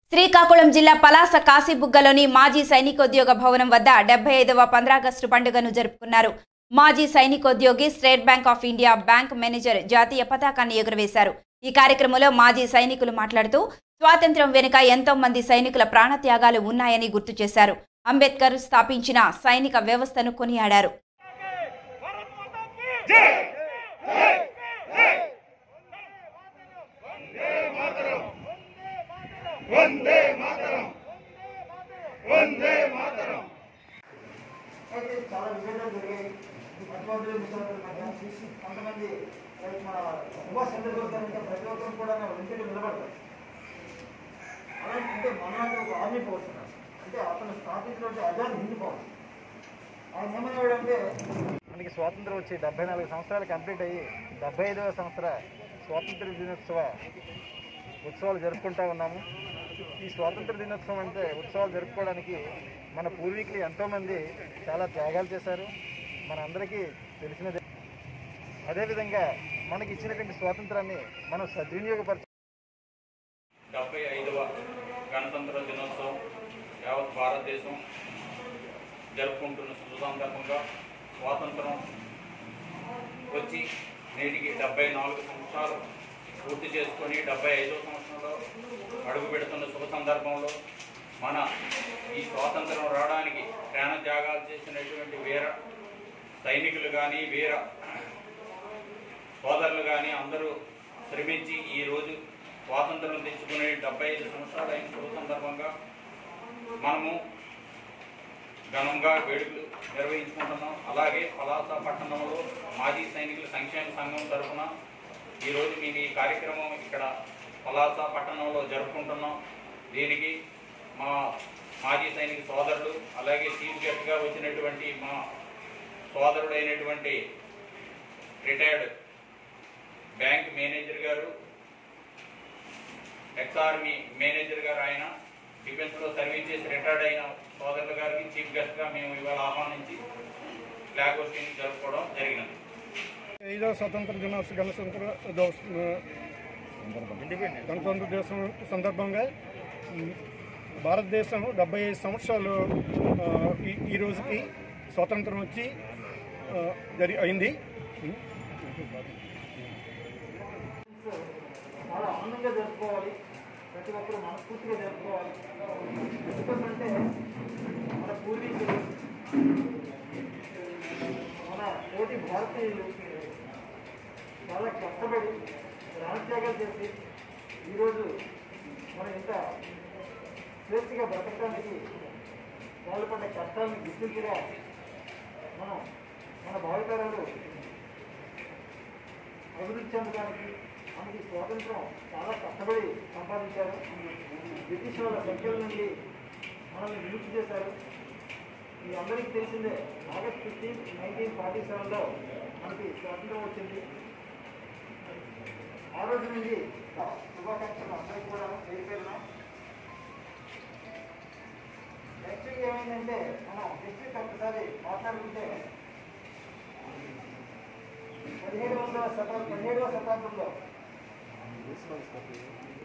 శ్రీకాకుళం జిల్లా పలాస కాశీబుగ్గలోని మాజీ సైనికోద్యోగ భవనం వద్ద డెబ్బై ఐదవ పంద్రాగస్టు పండుగను జరుపుకున్నారు మాజీ సైనికోద్యోగి State Bank of India bank manager జాతీయ పతాకాన్ని ఎగురవేశారు ఈ కార్యక్రమంలో మాజీ సైనికులు మాట్లాడుతూ స్వాతంత్ర్యం వెనుక ఎంతో మంది సైనికుల ప్రాణత్యాగాలు ఉన్నాయని గుర్తు చేశారు అంబేద్కర్ స్థాపించిన సైనిక వ్యవస్థను కొనియాడారు అయితే చాలా విభేదాలు జరిగాయి అటువంటి విషయాల మధ్య కొంతమంది లైక్ మన సుభాష్ చంద్రబోస్ గారు ఇంకా ప్రతి ఒక్కరు కూడా వెంటనే నిలబడతారు అలాంటి అంటే మన ఒక ఆర్మీ ఫోర్స్ ఉన్నారు. అంటే అతను స్థాపించినటువంటి అజాద్ హిందీ ఫోర్స్ ఆయన ఏమన్నాడంటే మనకి స్వాతంత్రం వచ్చి డెబ్బై నాలుగు సంవత్సరాలు కంప్లీట్ అయ్యి డెబ్బై ఐదవ సంవత్సర స్వాతంత్ర దినోత్సవ ఉత్సవాలు జరుపుకుంటా ఉన్నాము ఈ స్వాతంత్ర దినోత్సవం అంటే ఉత్సవాలు జరుపుకోవడానికి మన పూర్వీకులు ఎంతోమంది చాలా త్యాగాలు చేశారు మన అందరికీ తెలిసినదే అదేవిధంగా మనకి ఇచ్చినటువంటి స్వాతంత్రాన్ని మనం సద్వినియోగపరచ డెబ్బై ఐదవ గణతంత్ర దినోత్సవం యావత్ భారతదేశం జరుపుకుంటున్న శుభ సందర్భంగా స్వాతంత్రం వచ్చి నేటికి డెబ్బై నాలుగు సంవత్సరాలు పూర్తి చేసుకొని డెబ్బై ఐదో సంవత్సరంలో అడుగు పెడుతున్న శుభ సందర్భంలో మన ఈ స్వాతంత్రం రావడానికి ప్రాణ త్యాగాలు చేసినటువంటి వీర సైనికులు కానీ వీర సోదరులు కానీ అందరూ శ్రమించి ఈరోజు స్వాతంత్రం తెచ్చుకునే డెబ్బై ఐదు సంవత్సరాలు అయిన శుభ సందర్భంగా మనము ఘనంగా వేడుకలు నిర్వహించుకుంటున్నాం అలాగే పలాస పట్టణంలో మాజీ సైనికుల సంక్షేమ సంఘం తరఫున ఈరోజు మేము ఈ కార్యక్రమం ఇక్కడ పలాస పట్టణంలో జరుపుకుంటున్నాం దీనికి మా మాజీ సైనిక సోదరులు అలాగే చీఫ్ గెస్ట్గా వచ్చినటువంటి మా సోదరుడైనటువంటి రిటైర్డ్ బ్యాంక్ మేనేజర్ గారు ఎక్స్ ఆర్మీ మేనేజర్ గారు ఆయన డిఫెన్స్లో సర్వీస్ చేసి రిటైర్డ్ అయిన సోదరుల గారికి చీఫ్ గెస్ట్గా మేము ఇవాళ ఆహ్వానించి ఫ్లాగ్ హోస్టింగ్ జరుపుకోవడం జరిగినది ఐదవ స్వతంత్ర దినోత్సవ గణతంత్ర దివస్ గణతంత్ర దివసం సందర్భంగా ఉమ్, భారతదేశం డెబ్బై ఐదు సంవత్సరాలు ఆ, ఈ ఈ రోజుకి స్వాతంత్రం వచ్చి ఆ, జరి అయింది ఉమ్. చాలా ఆనందంగా జరుపుకోవాలి ప్రతి ఒక్కరు మనస్ఫూర్తిగా జరుపుకోవాలి ఎందుకంటే మన పూర్వీకులు మన తోటి భారతీయులు చాలా కష్టపడి ప్రాణత్యాగాలు చేసి ఈరోజు మనం ఇంత స్వేచ్ఛగా బ్రతకడానికి వాళ్ళు పడ్డ కష్టాలను గుర్తించగా మనం మన భావితరాలు అభివృద్ధి చెందడానికి మనకి స్వాతంత్రం చాలా కష్టపడి సంపాదించారు బ్రిటిష్ వాళ్ళ సంఖ్యల నుండి మనల్ని విముక్తి చేశారు మీ అందరికీ తెలిసిందే ఆగస్ట్ ఫిఫ్టీన్ నైన్టీన్ ఫార్టీ సెవెన్లో మనకి స్వాతంత్రం వచ్చింది ఆ రోజు నుండి శుభాకాంక్షలు అందరికీ కూడా చేరిపోయినా యాక్చువల్గా ఏమైందంటే మనం హిస్టరీ ఒక్కసారి మాట్లాడుకుంటే పదిహేడు వందల శతాబ్దం పదిహేడవ శతాబ్దంలో